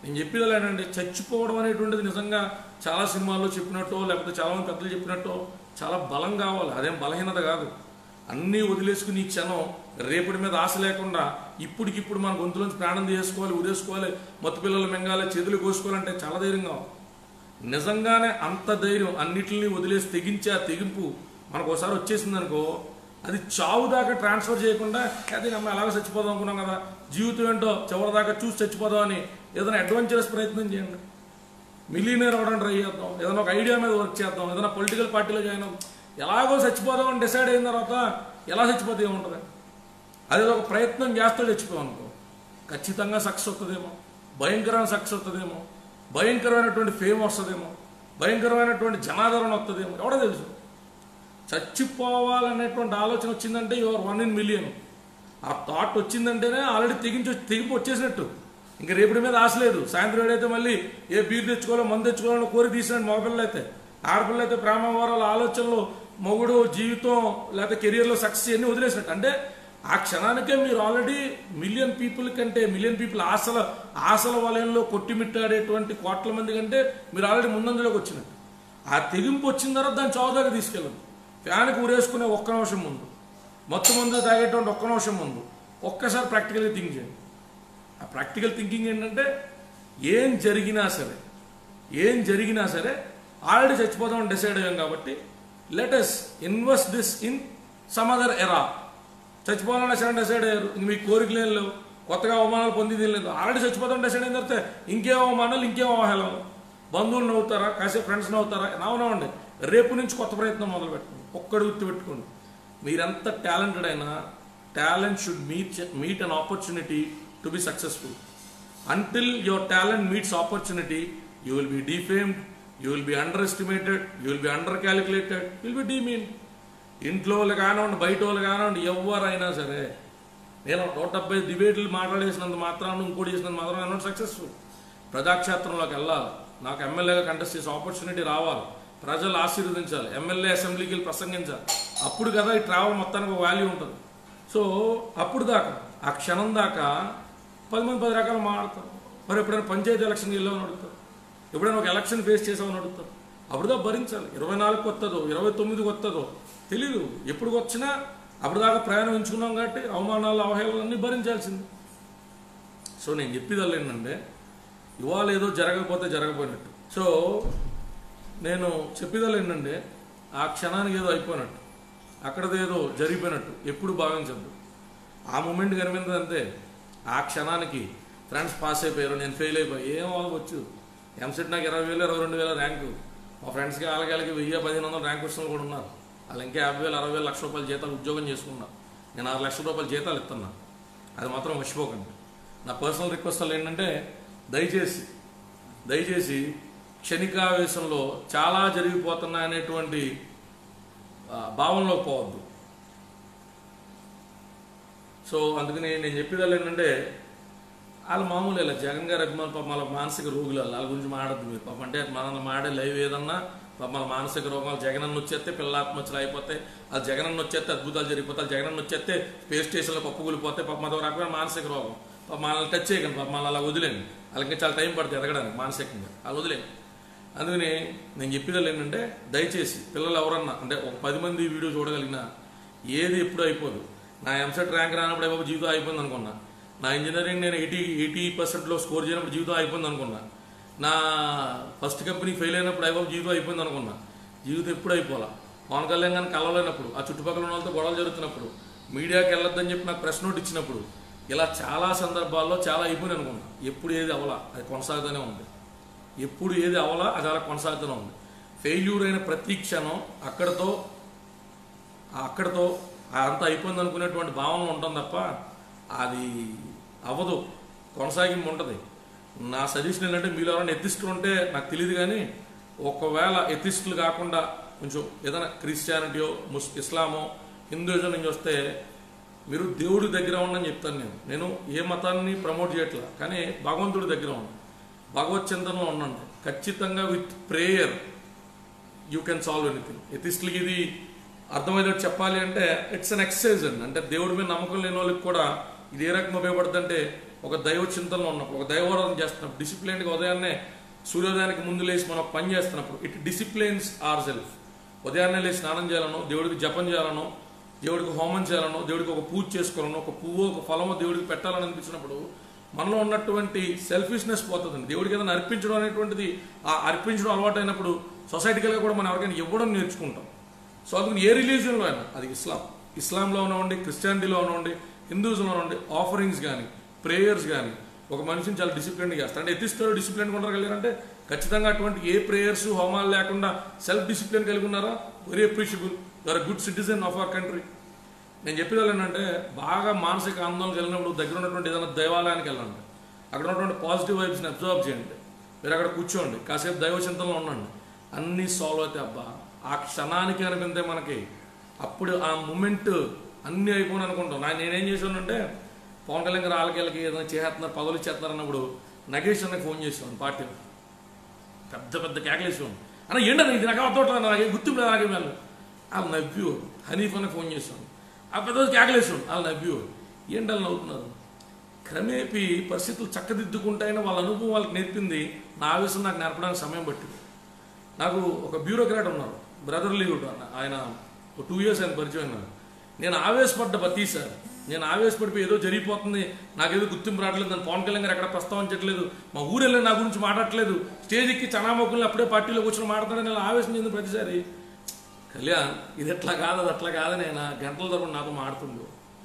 నేను చెప్పేది ఏంటంటే చచ్చిపోవడం అనేటువంటిది నిజంగా చాలా సినిమాల్లో చెప్పినట్టో లేకపోతే చాలా మంది పెద్దలు చెప్పినట్టో చాలా బలం కావాలి అదేం బలహీనత కాదు అన్నీ వదిలేసుకుని ఈ క్షణం రేపటి మీద ఆశ లేకుండా ఇప్పటికిప్పుడు మన గొంతులోంచి ప్రాణం తీసుకోవాలి ఉరేసుకోవాలి మత్తు పిల్లలు మింగాలి చేతులు కోసుకోవాలంటే చాలా ధైర్యం కావాలి నిజంగానే అంత ధైర్యం అన్నిటిని వదిలేసి తెగించే ఆ తెగింపు మనకు ఒకసారి వచ్చేసింది అనుకో అది చావు దాకా ట్రాన్స్ఫర్ చేయకుండా అదే நம்ம ఎలాగో చచ్చిపోదాం అనుకున్నాం కదా జీవితం ఏంటో చివరి దాకా చూసి చచ్చిపోదాం అని ఏదైనా అడ్వెంచరస్ ప్రయత్నం చేయండి మిలీనియర్ అవ్వడానికి ట్రై చేద్దాం ఏదైనా ఒక ఐడియా మీద వర్క్ చేద్దాం ఏదైనా పొలిటికల్ పార్టీలో జాయిన్ అవుతాం ఎలాగో చచ్చిపోదాం అని డిసైడ్ అయిన తర్వాత ఎలా చచ్చిపోతే ఏముంటుంది అదే ఒక ప్రయత్నం చేస్తూ చచ్చిపోయాం అనుకో ఖచ్చితంగా సక్సెస్ వస్తుందేమో భయంకరమైన సక్సెస్ వస్తుందేమో భయంకరమైనటువంటి ఫేమ్ వస్తుందేమో భయంకరమైనటువంటి జనాదరణ వస్తుందేమో ఎవడో తెలుసు చచ్చిపోవాలనేటువంటి ఆలోచన వచ్చిందంటే యువర్ వన్ ఇన్ మిలియన్ ఆ థాట్ వచ్చిందంటేనే ఆల్రెడీ తెగించి వచ్చి- తెగింపు వచ్చేసినట్టు ఇంకా రేపటి మీద ఆశ లేదు సాయంత్రం ఏడైతే మళ్ళీ ఏ బీర్ తెచ్చుకోవాలో మందు తెచ్చుకోవాలో కోరి తీసినట్టు మగపిల్లలు అయితే ఆడపిల్లలు అయితే ప్రేమ వారాల ఆలోచనలు మొగుడు జీవితం లేకపోతే కెరియర్లో సక్సెస్ అన్ని వదిలేసినట్టు అంటే ఆ క్షణానికే మీరు ఆల్రెడీ మిలియన్ పీపుల్ కంటే మిలియన్ పీపుల్ ఆశల ఆశల వలయంలో కొట్టిమిట్టాడేటువంటి కోట్ల మంది కంటే మీరు ఆల్రెడీ ముందంజలోకి వచ్చినట్టు ఆ తెగింపు వచ్చిన తర్వాత దాన్ని చౌదాగా తీసుకెళ్ళదు ఫ్యాన్కి ఊరేసుకునే ఒక్క నిమిషం ముందు మొత్తం ముందు తాగేటువంటి ఒక్క నిమిషం ముందు ఒక్కసారి ప్రాక్టికల్గా థింక్ చేయండి ఆ ప్రాక్టికల్ థింకింగ్ ఏంటంటే ఏం జరిగినా సరే ఏం జరిగినా సరే ఆల్రెడీ చచ్చిపోదామని డిసైడ్ అయ్యాం కాబట్టి let's invest this in some other era చచ్చిపోవాలని సరే డిసైడ్ అయ్యారు ఇంక మీకు కోరికలు ఏం లేవు కొత్తగా అవమానాలు పొందింది ఏం లేదు ఆల్రెడీ చచ్చిపోతాం డిసైడ్ అయిన తర్వాత ఇంకేం అవమానాలు ఇంకేం అవహేళన బంధువులు నవ్వుతారా కాసేపు ఫ్రెండ్స్ నవ్వుతారా నవ్వనవ్వండి రేపు నుంచి కొత్త ప్రయత్నం మొదలు పెట్టండి ఒక్కడు గుర్తు పెట్టుకోండి మీరెంత టాలెంటెడ్ అయినా talent should meet meet an opportunity to be successful until your talent meets opportunity you will be defamed you will be underestimated you will be under calculated will be demean ఇంట్లో వాళ్ళు కానివ్వండి బయట వాళ్ళు కానివ్వండి ఎవరైనా సరే నేను నూట డెబ్బై డిబేట్లు మాట్లాడేసినంత మాత్రాన్ని ఇంకోటి చేసినంత మాత్రం నేను సక్సెస్ఫుల్ ప్రజాక్షేత్రంలోకి వెళ్ళాలి నాకు ఎమ్మెల్యేగా కంటెస్ట్ చేసే ఆపర్చునిటీ రావాలి ప్రజలు ఆశీర్వదించాలి ఎమ్మెల్యే అసెంబ్లీకి వెళ్ళి ప్రసంగించాలి అప్పుడు కదా ఈ ట్రావెల్ మొత్తానికి ఒక వాల్యూ ఉంటుంది సో అప్పుడు దాకా ఆ క్షణం దాకా పది మంది పది రకాలు మాట్లాడతారు మరి ఎప్పుడైనా పంచాయతీ ఎలక్షన్కి వెళ్ళామని అడుగుతారు ఎప్పుడైనా ఒక ఎలక్షన్ ఫేస్ చేసామని అడుగుతారు అప్పుడుదా భరించాలి ఇరవై నాలుగు వస్తుందో ఇరవై తొమ్మిదికి వస్తుందో తెలీదు ఎప్పుడు వచ్చినా అప్పుడు దాకా ప్రయాణం ఎంచుకున్నాం కాబట్టి అవమానాలు అవహేళనలన్నీ భరించాల్సింది సో నేను చెప్పేది ఏంటంటే ఇవాళ ఏదో జరగకపోతే జరగపోయినట్టు సో నేను చెప్పేది ఏంటంటే ఆ క్షణానికి ఏదో అయిపోయినట్టు అక్కడది ఏదో జరిగిపోయినట్టు ఎప్పుడు భావించద్దు ఆ మూమెంట్ కనిపించదు అంతే ఆ క్షణానికి ఫ్రెండ్స్ పాస్ అయిపోయారు నేను ఫెయిల్ అయిపోయి ఏం అవ్వచ్చు ఎంసెట్ నాకు ఇరవై వేలు ఇరవై రెండు వేల ర్యాంకు మా ఫ్రెండ్స్కి వాళ్ళకి వెయ్యి పదిహేను వందలు ర్యాంక్ వచ్చిన వాళ్ళు కూడా ఉన్నారు వాళ్ళు ఇంకా యాభై వేలు అరవై వేలు లక్ష రూపాయల జీతాలు ఉద్యోగం చేసుకున్నారు నేను ఆరు లక్షల రూపాయల జీతాలు ఇస్తున్నా అది మాత్రం మర్చిపోకండి నా పర్సనల్ రిక్వెస్ట్లు ఏంటంటే దయచేసి దయచేసి క్షణికావేశంలో చాలా జరిగిపోతున్నాయి అనేటువంటి ఆ, భావనలో పోవద్దు సో అందుకని నేను చెప్పేది ఏంటంటే వాళ్ళు మామూలు ఇలా జగన్ గారి అభిమానులు పాపం వాళ్ళ మానసిక రోగులు వాళ్ళు. వాళ్ళ గురించి మాడద్దు మీరు పాపం అంటే మన మాడే లైవ్ ఏదన్నా పాపం మన మానసిక రోగాలు జగన్ అన్న వచ్చేస్తే పిల్లల ఆత్మహత్యలు అయిపోతే అది జగన్ అన్న వచ్చేస్తే అద్భుతాలు జరిగిపోతాయి జగన్ అన్న వచ్చేస్తే స్పేస్ స్టేషన్లో పప్పు కూలిపోతే పాపం అదొక రకమైన మానసిక రోగం పాపం మనల్ని టచ్ చేయకండి పాపం మనల్ని అలా వదిలేండి వాళ్ళకి చాలా టైం పడుతుంది ఎదగడానికి మానసికంగా అలా వదిలేండి అందుకని నేను చెప్పేది ఏంటంటే దయచేసి పిల్లలు ఎవరన్నా అంటే ఒక పది మంది ఈ వీడియో చూడగలిగినా ఏది ఎప్పుడు అయిపోదు నా ఎంసెట్ ర్యాంక్ రానప్పుడు అయిపోయి జీవితం అయిపోయింది అనుకున్నా నా ఇంజనీరింగ్ నేను ఎయిటీ ఎయిటీ పర్సెంట్లో స్కోర్ చేయనప్పుడు జీవితం అయిపోయింది అనుకున్నా నా ఫస్ట్ కంపెనీ ఫెయిల్ అయినప్పుడు అయిపోయి జీవితం అయిపోయింది అనుకున్నా జీవితం ఎప్పుడు అయిపోవాలా పవన్ కళ్యాణ్ గారిని కలవలేనప్పుడు ఆ చుట్టుపక్కల ఉన్న వాళ్ళతో గొడవలు జరుగుతున్నప్పుడు మీడియాకి వెళ్ళొద్దని చెప్పి నాకు ప్రెస్ నోట్ ఇచ్చినప్పుడు ఇలా చాలా సందర్భాల్లో చాలా అయిపోయింది అనుకున్నా ఎప్పుడు ఏది అవలా అది కొనసాగుతూనే ఉంది ఎప్పుడు ఏది అవలా అది అలా కొనసాగుతూనే ఉంది ఫెయిల్యూర్ అయిన ప్రతి క్షణం అక్కడతో ఆ అక్కడతో ఆ అంతా అయిపోయింది అనుకునేటువంటి భావన ఉంటుంది తప్ప అది అవ్వదు కొనసాగింపు ఉంటుంది నా సజెషన్ ఏంటంటే మీలో ఎవరైనా ఎత్తిస్టులు ఉంటే నాకు తెలియదు కానీ ఒకవేళ ఎత్తిస్టులు కాకుండా కొంచెం ఏదైనా క్రిస్టియానిటీయో ముస్ ఇస్లామో హిందూయిజం నుంచి వస్తే మీరు దేవుడి దగ్గర ఉండని చెప్తాను నేను నేను ఏ మతాన్ని ప్రమోట్ చేయట్లా కానీ భగవంతుడి దగ్గర ఉండండి భగవత్ చింతనలో ఉండండి ఖచ్చితంగా with prayer you can solve anything ఎథిస్ట్లకి ఇది అర్థమయ్యేటట్టు చెప్పాలి అంటే ఇట్స్ అన్ ఎక్సర్సైజ్ అండి అంటే దేవుడి మీద నమ్మకం లేని వాళ్ళకి కూడా ఇది ఏ రకంగా ఉపయోగపడుతుంది అంటే ఒక దైవ చింతనలో ఉన్నప్పుడు ఒక దైవారాధన చేస్తున్నప్పుడు డిసిప్లిన్గా ఉదయాన్నే సూర్యోదయానికి ముందు లేచి మనం ఒక పని చేస్తున్నప్పుడు ఇట్ డిసిప్లిన్స్ ఆర్ సెల్ఫ్ ఉదయాన్నే లేచి స్నానం చేయాలనో దేవుడికి జపం చేయాలనో దేవుడికి హోమం చేయాలనో దేవుడికి ఒక పూజ చేసుకోవాలనో ఒక పువ్వు ఒక ఫలమో దేవుడికి పెట్టాలని అనిపించినప్పుడు మనలో ఉన్నటువంటి సెల్ఫిష్నెస్ పోతుందండి దేవుడికి ఏదైనా అర్పించడం అనేటువంటిది ఆ అర్పించడం అలవాటు అయినప్పుడు సొసైటికల్గా కూడా మనం ఎవరికైనా ఇవ్వడం నేర్చుకుంటాం సో అందుకని ఏ రిలీజియన్లో అయినా అది ఇస్లాం ఇస్లాంలో ఉన్నవండి క్రిస్టియానిటీలో ఉన్నవండి హిందూస్లో ఉన్నవండి ఆఫరింగ్స్ కానీ ప్రేయర్స్ కానీ ఒక మనిషిని చాలా డిసిప్లిన్ చేస్తారు అంటే ఎథిస్టులు డిసిప్లిన్ ఉండగలిగారంటే ఖచ్చితంగా అటువంటి ఏ ప్రేయర్స్ హోమాలు లేకుండా సెల్ఫ్ డిసిప్లిన్ కలిగి ఉన్నారా very appreciable you are good citizen of our country నేను చెప్పేది ఏంటంటే బాగా మానసిక ఆందోళన కలిగినప్పుడు దగ్గర ఉన్నటువంటి ఏదైనా దేవాలయానికి వెళ్ళండి అక్కడ ఉన్నటువంటి పాజిటివ్ వైబ్స్ని అబ్జర్వ్ చేయండి మీరు అక్కడ కూర్చోండి కాసేపు దైవ చింతనలో ఉండండి అన్నీ సాల్వ్ అవుతాయి అబ్బా ఆ క్షణానికి అనిపిందే మనకి అప్పుడు ఆ మూమెంట్ అన్నీ అయిపోయిన అనుకుంటాం నా నేనేం చేశానంటే పవన్ కళ్యాణ్ గారు ఆలకెళ్ళకి ఏదైనా చేస్తున్నారు పదవులు ఇచ్చేస్తున్నారు అన్నప్పుడు నగేష్ అన్నకి ఫోన్ చేసాను పార్టీ పెద్ద పెద్ద కేకలేసాం అన్న ఏంటన్నా ఇది నాకు అర్థం నాకు గుర్తుండే నాకే వాళ్ళు వాళ్ళు నవ్వు హనీఫ్ అన్న ఫోన్ చేశాను ఆ పెద్ద కేకలేసాం వాళ్ళు నవ్వు ఏంటి వాళ్ళు నవ్వుతున్నారు క్రమేపీ పరిస్థితులు చక్కదిద్దుకుంటాయని వాళ్ళ అనుభవం వాళ్ళకి నేర్పింది నా ఆవేశం నాకు నేర్పడానికి సమయం పట్టింది నాకు ఒక బ్యూరోక్రాట్ ఉన్నారు బ్రదర్ లీవుడ్ అన్న ఆయన ఒక టూ ఇయర్స్ ఆయన పరిచయం అయినారు నేను ఆవేశపడ్డ ప్రతిసారి నేను ఆవేశపడిపోయి ఏదో జరిగిపోతుంది నాకేదో గుర్తింపు రావట్లేదు నన్ను పవన్ కళ్యాణ్ గారు ఎక్కడ ప్రస్తావించట్లేదు మా ఊరెళ్ళి నా గురించి మాట్లాడట్లేదు స్టేజ్ ఎక్కి చనామొక్కుల్ని అప్పుడే పార్టీలో కూర్చొని మాట్లాడతాడని నేను ఆవేశం చెందిన ప్రతిసారి కళ్యాణ్ ఇది ఎట్లా కాదు అది అట్లా కాదని ఆయన గంటల తరపున నాతో మాడుతుండు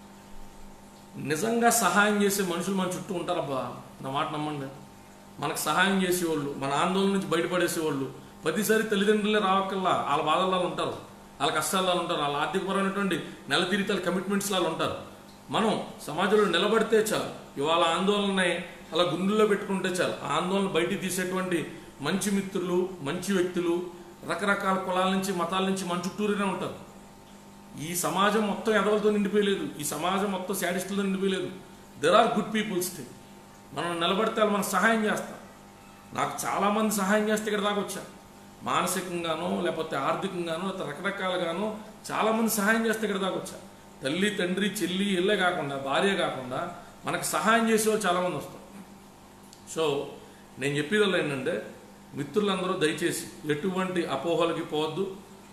నిజంగా సహాయం చేసే మనుషులు మన చుట్టూ ఉంటారబ్బా నా మాట నమ్మండి మనకు సహాయం చేసేవాళ్ళు మన ఆందోళన నుంచి బయటపడేసేవాళ్ళు ప్రతిసారి తల్లిదండ్రులే రావక్కల్లా వాళ్ళ బాధల్లో ఉంటారు వాళ్ళ కష్టాల్లో ఉంటారు వాళ్ళ ఆర్థికపరమైనటువంటి నెల తీరితల కమిట్మెంట్స్ లాగా ఉంటారు మనం సమాజంలో నిలబడితే చాలు ఇవాళ ఆందోళన అలా గుండెల్లో పెట్టుకుంటే చాలు ఆ ఆందోళన బయటికి తీసేటువంటి మంచి మిత్రులు మంచి వ్యక్తులు రకరకాల కులాల నుంచి మతాల నుంచి మన చుట్టూరునే ఉంటారు ఈ సమాజం మొత్తం ఎదవలతో నిండిపోయలేదు ఈ సమాజం మొత్తం శాడిస్టులతో నిండిపోయలేదు దెర్ ఆర్ గుడ్ పీపుల్స్ మనం నిలబడితే వాళ్ళు మనకు సహాయం చేస్తారు నాకు చాలామంది సహాయం చేస్తే ఇక్కడ దాకా వచ్చా మానసికంగానో లేకపోతే ఆర్థికంగానో లేకపోతే రకరకాలుగానో చాలామంది సహాయం చేస్తే ఇక్కడ దాకా వచ్చా తల్లి తండ్రి చెల్లి ఇల్లే కాకుండా భార్య కాకుండా మనకు సహాయం చేసే వాళ్ళు చాలామంది వస్తారు సో నేను చెప్పేది ఏంటంటే మిత్రులందరూ దయచేసి ఎటువంటి అపోహలకి పోవద్దు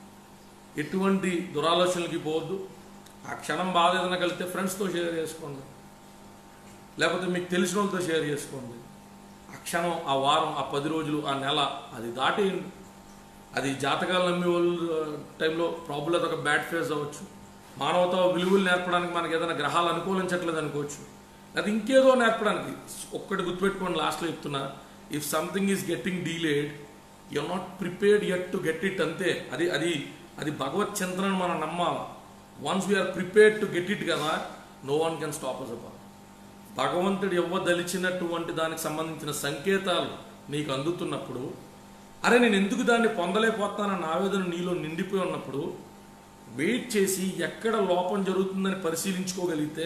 ఎటువంటి దురాలోచనలకి పోవద్దు ఆ క్షణం బాధ ఏదైనా కలిగితే ఫ్రెండ్స్తో షేర్ చేసుకోండి లేకపోతే మీకు తెలిసిన వాళ్ళతో షేర్ చేసుకోండి ఆ క్షణం ఆ వారం ఆ పది రోజులు ఆ నెల అది దాటేయండి అది జాతకాలు నమ్మే వాళ్ళు టైంలో ప్రాబ్లం ఒక బ్యాడ్ ఫేజ్ అవ్వచ్చు మానవత విలువలు నేర్పడానికి మనకి ఏదైనా గ్రహాలు అనుకూలించట్లేదు అనుకోవచ్చు అది ఇంకేదో నేర్పడానికి ఒక్కటి గుర్తుపెట్టుకోండి లాస్ట్లో చెప్తున్నా if something is getting delayed you not prepared yet to get it అంతే అది అది అది భగవత్ చింతనని మనం నమ్మాలి once we are prepared to get it కదా no one can stop us about భగవంతుడు ఇవ్వదలిచినటువంటి దానికి సంబంధించిన సంకేతాలు నీకు అందుతున్నప్పుడు అరే నేను ఎందుకు దాన్ని పొందలేకపోతానన్న ఆవేదన నీలో నిండిపోయి ఉన్నప్పుడు వెయిట్ చేసి ఎక్కడ లోపం జరుగుతుందని పరిశీలించుకోగలిగితే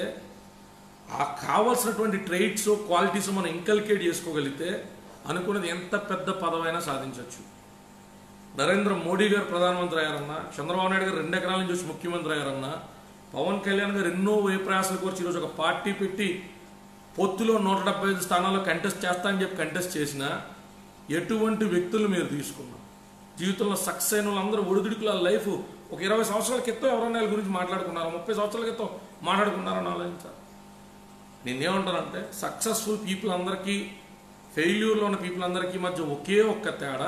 ఆ కావాల్సినటువంటి ట్రైట్స్ క్వాలిటీస్ మనం ఇంకల్కేట్ చేసుకోగలిగితే అనుకున్నది ఎంత పెద్ద పదవైనా సాధించవచ్చు నరేంద్ర మోడీ గారు ప్రధానమంత్రి అయ్యారన్నా చంద్రబాబు నాయుడు గారు రెండు ఎకరాల నుంచి వచ్చి ముఖ్యమంత్రి అయ్యారన్నా పవన్ కళ్యాణ్ గారు ఎన్నో ప్రయాసాలు కోర్చి ఈరోజు ఒక పార్టీ పెట్టి పొత్తులో నూట డెబ్బై ఐదు స్థానాల్లో కంటెస్ట్ చేస్తా అని చెప్పి కంటెస్ట్ చేసిన ఎటువంటి వ్యక్తులు మీరు తీసుకున్నారు జీవితంలో సక్సెస్ అయిన వాళ్ళందరూ ఒడిదుడుకుల లైఫ్ ఒక ఇరవై సంవత్సరాల క్రితం ఎవరైనా వీళ్ళ గురించి మాట్లాడుకున్నారా ముప్పై సంవత్సరాల క్రితం మాట్లాడుకున్నారని ఆలోచించాలి నేనేమంటానంటే సక్సెస్ఫుల్ పీపుల్ అందరికీ ఫెయిల్యూర్లో ఉన్న పీపుల్ అందరికీ మధ్య ఒకే ఒక్క తేడా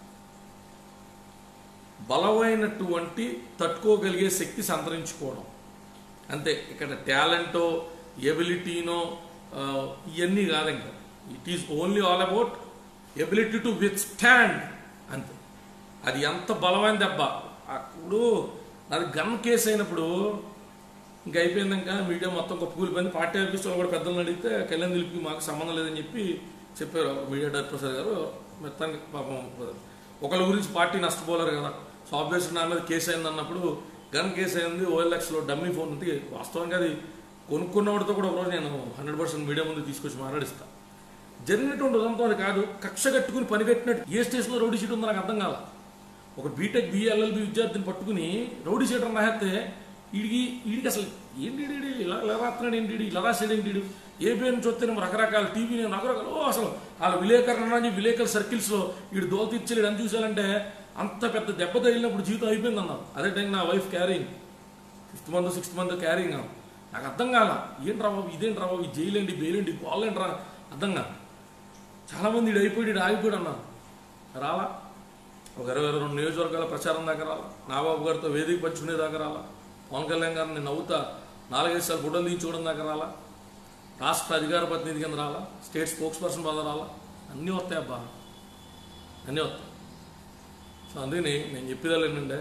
బలమైనటువంటి తట్టుకోగలిగే శక్తి సంతరించుకోవడం అంతే ఇక్కడ టాలెంటో ఎబిలిటీనో ఇవన్నీ కాదు ఇంకా it is only all about ability to withstand అంతే అది ఎంత బలమైన దెబ్బ అప్పుడు అది గన్ కేసు అయినప్పుడు ఇంకా అయిపోయిందాక మీడియా మొత్తం కూలిపోయింది పార్టీ ఆఫీసులో కూడా పెద్దలను అడిగితే కళ్యాణ్ దిలీప్కి మాకు సంబంధం లేదని చెప్పి చెప్పారు మీడియా డైరెక్టర్ ప్రసాద్ గారు మొత్తానికి పాపం ఒకళ్ళ గురించి పార్టీ నష్టపోలేరు కదా సో ఆబ్వియస్లీ నా మీద కేసు అయింది అన్నప్పుడు గన్ కేసు అయింది ఓఎల్ఎక్స్లో డమ్మీ ఫోన్ ఉంది వాస్తవంగా అది కొనుక్కున్నవాడితో కూడా ఒకరోజు నేను హండ్రెడ్ పర్సెంట్ మీడియా ముందు తీసుకొచ్చి మాట్లాడిస్తా జరిగినటువంటి ఉదంతం అది కాదు కక్ష కట్టుకుని పని కట్టినట్టు ఏ స్టేషన్లో రౌడీ షీట్ ఉందో నాకు అర్థం కాల ఒక బీటెక్ బిఎల్ఎల్బి విద్యార్థిని పట్టుకుని రౌడీ షీటర్ రాస్తే వీడికి వీడికి అసలు ఏంటి వీడు? వీడు ఇలా ఇలా రాస్తున్నాడు ఏంటి వీడు? ఇలా రాసాడు ఏంటి వీడు? ఏ పేరు నుంచి వస్తేనేమో రకరకాల టీవీ నేను రకరకాల ఓ అసలు వాళ్ళ విలేకరణ అని విలేకరు సర్కిల్స్లో వీడు దోల తీర్చలేడు అని చూశారంటే అంత పెద్ద దెబ్బ తగిలినప్పుడు జీవితం అయిపోయింది అన్నారు అదే టైం నా wife carrying fifth month sixth month carrying నాకు అర్థం కాల ఏంటి రా బాబు ఇదేంటి రా బాబు ఈ జైలు ఏంటి బెయిల్ ఏంటి కాల్ ఏంటి రా అర్థం కాదు చాలా మంది ఈడు అయిపోయి ఈడు ఆగిపోయాడు అన్నారు రాలా ఒక ఇరవై ఇరవై రెండు నియోజకవర్గాల ప్రచారం దాకా రాలా నాబాబు గారితో వేదిక పంచుకునే దాకా రాలా పవన్ కళ్యాణ్ గారిని నవ్వుతా నాలుగైదు సార్లు గుడ్డలు తీయించుకోవడం దాకా రాలా రాష్ట్ర అధికార ప్రతినిధి కింద రాలా స్టేట్ స్పోక్స్ పర్సన్ బాధ రాలా అన్నీ వస్తాయి అబ్బా అన్నీ వస్తాయి సో అందుకని నేను చెప్పేదాళ్ళు ఏంటంటే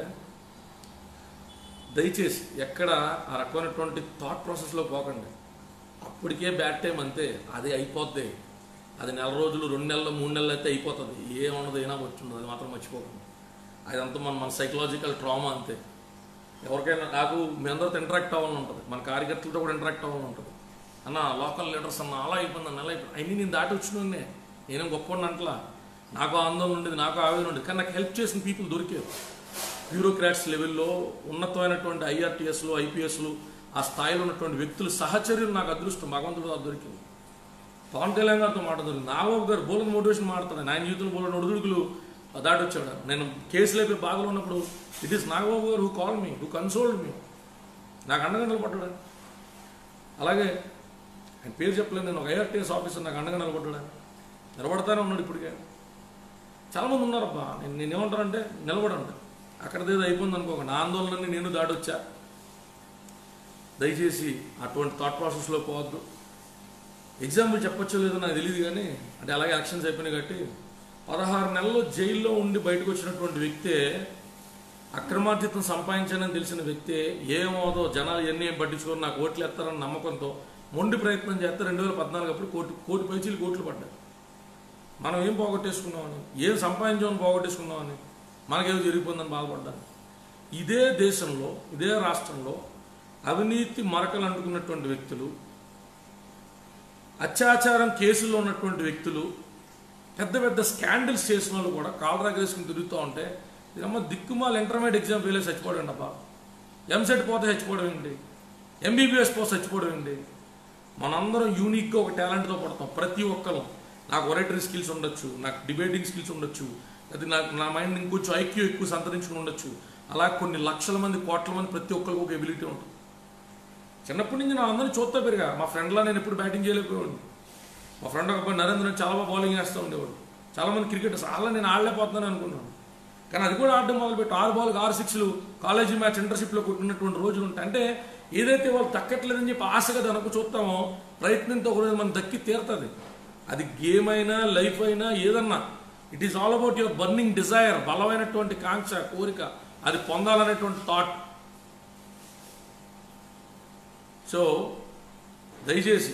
దయచేసి ఎక్కడ ఆ రకమైనటువంటి థాట్ ప్రాసెస్లో పోకండి అప్పటికే బ్యాడ్ టైం అంతే అది అయిపోద్ది అది నెల రోజులు రెండు నెలలు మూడు నెలలు అయితే అయిపోతుంది ఏమున్నది అయినా వచ్చిండదు అది మాత్రం మర్చిపోకండి అదంతా మన మన సైకలాజికల్ ట్రామా అంతే ఎవరికైనా నాకు మీ అందరితో ఇంటరాక్ట్ అవ్వాలని ఉంటుంది మన కార్యకర్తలతో కూడా ఇంటరాక్ట్ అవ్వాలని ఉంటుంది అన్న లోకల్ లీడర్స్ అన్న అలా అయిపోయింది అన్న అలా అయిపోయింది అన్నీ నేను దాటి వచ్చినోనే నేనేం గొప్ప అంటలా నాకు ఆందోళన ఉండేది నాకు ఆవేదన ఉండేది కానీ నాకు హెల్ప్ చేసిన పీపుల్ దొరికారు బ్యూరోక్రాట్స్ లెవెల్లో ఉన్నతమైనటువంటి ఐఆర్టీఎస్లు ఐపీఎస్లు ఆ స్థాయిలో ఉన్నటువంటి వ్యక్తులు సహచర్యులు నాకు అదృష్టం భగవంతుడు నాకు దొరికింది పవన్ కళ్యాణ్ గారితో మాట్లాడుతుంది నాగబాబు గారు బోలని మోటివేషన్ మాట్లాడుతాడు ఆయన జీవితంలో బోలని ఒడిదుడుకులు దాటి వచ్చాడు నేను కేసులు అయిపోయి బాధలు ఉన్నప్పుడు it is Nagababu garu who call me who consoled me నాకు అండగంటలు పడ్డాడు అలాగే ఆయన పేరు చెప్పలేదు నేను ఒక ఐఆర్టీఎస్ ఆఫీసర్ నాకు అండగా నిలబడ్డాడు నిలబడతానే ఉన్నాడు ఇప్పటికే చాలామంది ఉన్నారబ్బా నేను నేను ఏమంటానంటే నిలబడండి అక్కడదేదో అయిపోయింది అనుకోకండి నా ఆందోళనని నేను దాటొచ్చా దయచేసి అటువంటి థాట్ ప్రాసెస్లో పోవద్దు ఎగ్జాంపుల్ చెప్పొచ్చో లేదో నాకు తెలియదు కానీ అంటే అలాగే ఎలక్షన్స్ అయిపోయినాయి కాబట్టి పదహారు నెలలు జైల్లో ఉండి బయటకు వచ్చినటువంటి వ్యక్తే అక్రమార్జితం సంపాదించానని తెలిసిన వ్యక్తే ఏమవుదో జనాలు ఎన్ని ఏం పట్టించుకొని నాకు ఓట్లు ఎత్తారని నమ్మకంతో మొండి ప్రయత్నం చేస్తే రెండు వేల పద్నాలుగు అప్పుడు కోటి కోటి పైచీలు కోట్లు పడ్డాయి మనం ఏం పోగొట్టేసుకున్నామని ఏం సంపాదించామని పోగొట్టేసుకున్నామని మనకేదో జరిగిపోయిందని బాధపడ్డాను ఇదే దేశంలో ఇదే రాష్ట్రంలో అవినీతి మరకలు అంటుకున్నటువంటి వ్యక్తులు అత్యాచారం కేసుల్లో ఉన్నటువంటి వ్యక్తులు పెద్ద పెద్ద స్కాండిల్స్ చేసిన వాళ్ళు కూడా కాలరాగా వేసుకుని తిరుగుతూ ఉంటే ఇదమ్మ దిక్కుమాల ఇంటర్మీడియట్ ఎగ్జామ్ ఫెయిల్ అయి చచ్చిపోవడం అబ్బా ఎంసెట్ పోతే చచ్చిపోవడం ఏంటి ఎంబీబీఎస్ పోతే చచ్చిపోవడం ఏంటి మనందరం యూనిక్గా ఒక టాలెంట్తో పడతాం ప్రతి ఒక్కరు నాకు ఒరేటరీ స్కిల్స్ ఉండొచ్చు నాకు డిబేటింగ్ స్కిల్స్ ఉండొచ్చు అది నాకు నా మైండ్ ఇంకొంచెం ఐక్యూ ఎక్కువ సంతరించుకుని ఉండొచ్చు అలా కొన్ని లక్షల మంది కోట్ల మంది ప్రతి ఒక్కరికి ఒక ఎబిలిటీ ఉంటుంది చిన్నప్పటి నుంచి నా అందరిని చూస్తా పెరిగా మా ఫ్రెండ్లా నేను ఎప్పుడు బ్యాటింగ్ చేయలేకపోయాడు మా ఫ్రెండ్ ఒక అబ్బాయి నరేంద్ర చాలా బాగా బౌలింగ్ వేస్తూ ఉండేవాడు చాలా మంది క్రికెట్ చాలా నేను ఆడలేకపోతున్నాను అనుకున్నాను కానీ అది కూడా ఆడడం మొదలుపెట్టి ఆరు బాల్కి ఆరు సిక్స్లు కాలేజీ మ్యాచ్ ఇంటర్షిప్లో కొట్టినటువంటి రోజులు ఉంటాయి అంటే ఏదైతే వాళ్ళు దక్కట్లేదని చెప్పి ఆశగా దానికి చూస్తామో ప్రయత్నంతో ఒక రోజు మనం దక్కి తీరుతుంది అది గేమ్ అయినా లైఫ్ అయినా ఏదన్నా it is all about your burning desire బలమైనటువంటి కాంక్ష కోరిక అది పొందాలనేటువంటి థాట్ సో దయచేసి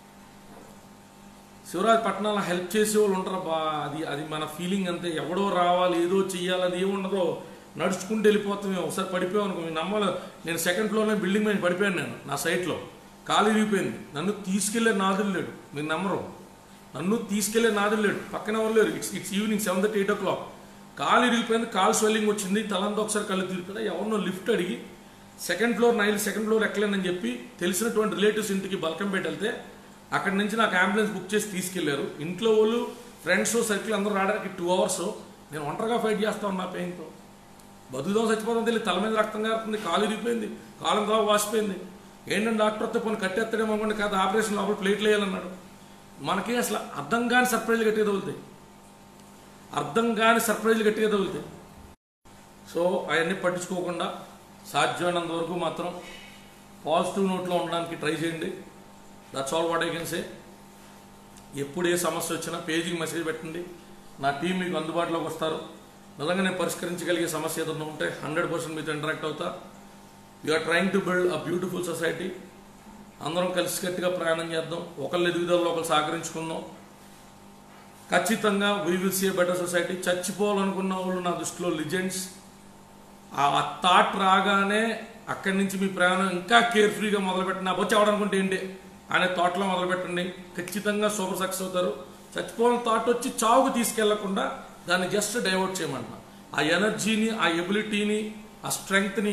శివరాజ్ పట్టణాల్లో హెల్ప్ చేసే వాళ్ళు ఉంటారు బా అది అది మన ఫీలింగ్ అంతే ఎవడో రావాలి ఏదో చెయ్యాలి అది ఏముండదో నడుచుకుంటూ వెళ్ళిపోతాం ఒకసారి పడిపోయాం అనుకో మీరు నమ్మాలి నేను సెకండ్ ఫ్లోర్లో బిల్డింగ్ మీద పడిపోయాను నేను నా సైట్లో కాలు ఇరిగిపోయింది నన్ను తీసుకెళ్లే నాదులు లేడు మీరు నమ్మరు నన్ను తీసుకెళ్లే నాదులు లేడు పక్కన ఎవరు లేరు it's it's evening seven thirty eight o'clock కాలు ఇరిగిపోయింది కాలు స్వెల్లింగ్ వచ్చింది తలంతా ఒకసారి కళ్ళు తిరుగుతుంది ఎవరినో లిఫ్ట్ అడిగి సెకండ్ ఫ్లోర్ నైల్ సెకండ్ ఫ్లోర్ ఎక్కలేనని చెప్పి తెలిసినటువంటి రిలేటివ్స్ ఇంటికి బల్కంపేట వెళ్తే అక్కడి నుంచి నాకు అంబులెన్స్ బుక్ చేసి తీసుకెళ్లారు ఇంట్లో వాళ్ళు ఫ్రెండ్స్ సర్కిల్ అందరూ రావడానికి టూ అవర్స్ నేను ఒంటరిగా ఫైట్ చేస్తా ఉన్నా పెయిన్తో బతుకుదాం చచ్చిపోతాం తెలియదు తల మీద రక్తం కారుతుంది కాలు ఇరిగిపోయింది కాలం తా వాసిపోయింది ఏంటంటే డాక్టర్ వస్తే పోనీ కట్టేస్తాడేమో అనుకోండి కాదు ఆపరేషన్ లోపల ప్లేట్లు వేయాలన్నాడు మనకి అసలు అర్థం కాని సర్ప్రైజ్లు గట్టిగా తగులుతాయి అర్థం కాని సర్ప్రైజ్లు గట్టిగా తగులుతాయి సో అవన్నీ పట్టించుకోకుండా సాధ్యమైనంత వరకు మాత్రం పాజిటివ్ నోట్లో ఉండడానికి ట్రై చేయండి that's all what I can say ఎప్పుడు ఏ సమస్య వచ్చినా పేజీకి మెసేజ్ పెట్టండి నా టీం మీకు అందుబాటులోకి వస్తారు నిజంగా నేను పరిష్కరించగలిగే సమస్య ఏదైనా ఉంటే హండ్రెడ్ పర్సెంట్ మీతో ఇంటరాక్ట్ అవుతా are trying to build a beautiful society అందరం కలిసికట్టుగా ప్రయాణం చేద్దాం ఒకళ్ళు ఎదుగుదలలో ఒకరు సహకరించుకుందాం ఖచ్చితంగా we will see better society చచ్చిపోవాలనుకున్న వాళ్ళు నా దృష్టిలో లిజెండ్స్ ఆ థాట్ రాగానే అక్కడి నుంచి మీ ప్రయాణం ఇంకా కేర్ ఫ్రీగా మొదలుపెట్టిన వచ్చి అవడనుకుంటే ఏంటి అనే థాట్లో మొదలుపెట్టండి ఖచ్చితంగా సూపర్ సక్సెస్ అవుతారు చచ్చిపోవాలని థాట్ వచ్చి చావుకు తీసుకెళ్లకుండా దాన్ని జస్ట్ డైవర్ట్ చేయమంటున్నా ఆ ఎనర్జీని ఆ ఎబిలిటీని ఆ స్ట్రెంగ్త్ని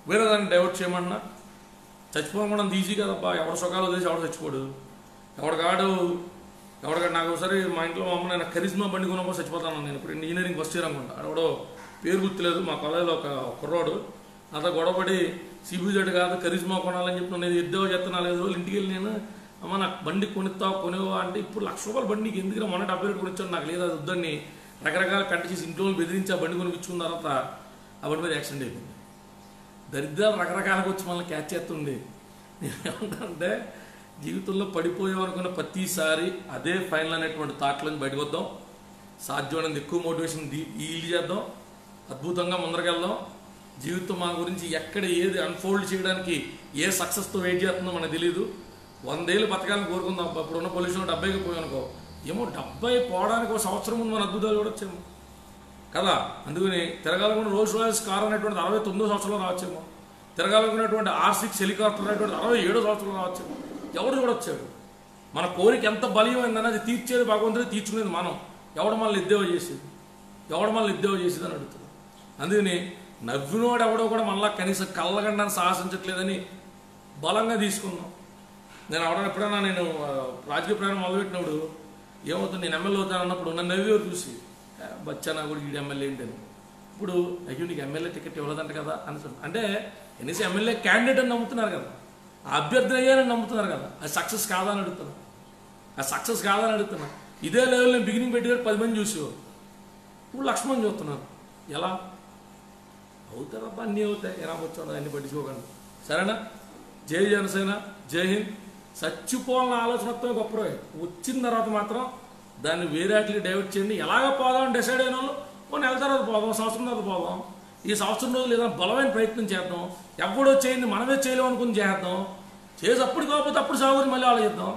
వేరే దాన్ని డైవర్ట్ చేయమన్నా చచ్చిపోవడం కూడా అంత ఈజీ కదబ్బా ఎవడ సుఖాలు వదిలేసి ఎవడ చచ్చిపోడు ఎవడగాడు ఎవడగాడు నాకు ఒకసారి మా ఇంట్లో మా అమ్మ నేను కరిజ్మా బండి కొన్నప్పుడు చచ్చిపోతాను నేను ఇప్పుడు ఇంజనీరింగ్ ఫస్ట్ ఇయర్ అనుకుంటా ఆడెవడో పేరు గుర్తులేదు మా కాలేజీలో ఒక కుర్రోడు నాతో గొడవపడి సిబిజెడ్ కాదు కరిజ్మా కొనాలని చెప్పి నేను ఎద్దో చెప్తున్నా లేదు రోజులు ఇంటికి వెళ్ళి నేను అమ్మ నాకు బండి కొనిస్తావు కొనేవా అంటే ఇప్పుడు లక్ష రూపాయల బండి నీకు ఎందుకు మొన్న డెబ్బై రేటు కొనిచ్చాను నాకు లేదు అది వద్దని రకరకాల కంట చేసి ఇంట్లో వాళ్ళు బెదిరించి ఆ బండి కొనిపించుకున్న తర్వాత ఆ బండి మీద యాక్సిడెంట్ అయిపోయింది దరిద్రాలు రకరకాలుగా వచ్చి మనల్ని క్యాచ్ చేస్తుంది ఏమంటే జీవితంలో పడిపోయాం అనుకున్న ప్రతిసారి అదే ఫైనల్ అనేటువంటి థాట్లోంచి బయటకు వద్దాం సాధ్యమైనంత ఎక్కువ మోటివేషన్ ఈల్డ్ చేద్దాం అద్భుతంగా ముందరకెళ్దాం జీవితం మా గురించి ఎక్కడ ఏది అన్ఫోల్డ్ చేయడానికి ఏ సక్సెస్తో వెయిట్ చేస్తుందో మనకు తెలియదు వందేళ్ళు బతకాలని కోరుకుందాం ఇప్పుడు ఉన్న పొల్యూషన్ డెబ్బైకి పోయానుకో ఏమో డెబ్బై పోవడానికి ఒక సంవత్సరం ముందు మన అద్భుతాలు చూడొచ్చేమో కదా అందుకని తిరగాలనుకున్న రోల్స్ రాయల్స్ కార్ అనేటువంటి అరవై తొమ్మిదో సంవత్సరంలో రావచ్చేమో తిరగాలనుకున్నటువంటి ఆర్ సిక్స్ హెలికాప్టర్ అనేటువంటి అరవై ఏడో సంవత్సరంలో రావచ్చేమో ఎవడు చూడొచ్చాడు మన కోరిక ఎంత బలీయమైందని అది తీర్చేది భగవంతుడు తీర్చుకునేది మనం ఎవడు మనల్ని ఇద్దేవ చేసేది ఎవడు మనల్ని ఇద్దేవ చేసేది అని అడుగుతుంది అందుకని నవ్వినోడు ఎవడో కూడా మళ్ళా కనీసం కళ్ళగండాన్ని సాహసించట్లేదని బలంగా తీసుకున్నాం నేను అవడం ఎప్పుడైనా నేను ఆ, రాజకీయ ప్రయాణం మొదలుపెట్టినప్పుడు ఏమవుతుంది నేను ఎమ్మెల్యే అవుతాను అన్నప్పుడు నన్ను నవ్వేవారు చూసి "ఆ, బచ్చా నా కూడా ఈ ఎమ్మెల్యే ఏంటని ఇప్పుడు అయ్యో నీకు ఎమ్మెల్యే టికెట్ ఇవ్వలేదంట కదా అని అంటే ఎన్నిసి ఎమ్మెల్యే క్యాండిడేట్ అని నమ్ముతున్నారు కదా ఆ అభ్యర్థి అయ్యారని నమ్ముతున్నారు కదా అది సక్సెస్ కాదని అడుగుతున్నా ఆ సక్సెస్ కాదని అడుగుతున్నా ఇదే లెవెల్ నేను బిగినింగ్ పెట్టేవారు పది మంది చూసేవారు ఇప్పుడు లక్ష మంది చూస్తున్నారు ఎలా అవుతారబ్బా అన్నీ అవుతాయి ఎలా వచ్చాడు అన్ని పట్టించుకోకండి సరేనా జై జనసేన జై హింద్ చచ్చిపోవాలన్న ఆలోచన మొత్తం గొప్పవే వచ్చిన తర్వాత మాత్రం దాన్ని వేరేట్లీ డైవర్ట్ చేయండి ఎలాగ పోదాం అని డిసైడ్ అయిన వాళ్ళు కొన్ని నెల తర్వాత పోదాం సంవత్సరం తర్వాత పోదాం ఈ సంవత్సరం రోజులు ఏదైనా బలమైన ప్రయత్నం చేద్దాం ఎవడో చేయండి మనమే చేయలేము అనుకుని చేద్దాం చేసి అప్పుడు కాకపోతే అప్పుడు సాగుని మళ్ళీ ఆలోచిద్దాం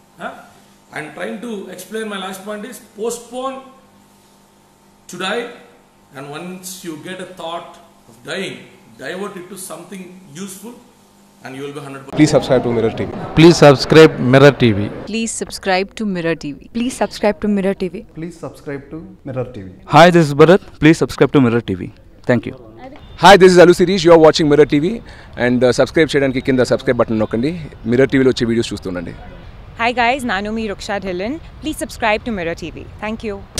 I'm trying to explain my last point is postpone to die and once you get a thought of dying divert it to something useful and you will be 100% Please subscribe to Mirror TV. Please subscribe Mirror TV. Please subscribe to Mirror TV. Please subscribe to Mirror TV. Please subscribe to Mirror TV. Hi, this is Bharat. Please subscribe to Mirror TV. Thank you. Hi, this is Alu Sirish. You are watching Mirror TV and uh, subscribe చేయడానికి కింద subscribe button నొక్కండి mirror టీవీలో వచ్చే videos చూస్తుండండి Hi guys, Nanomi Ruksha Dhillon. Please subscribe to Mirror TV. Thank you.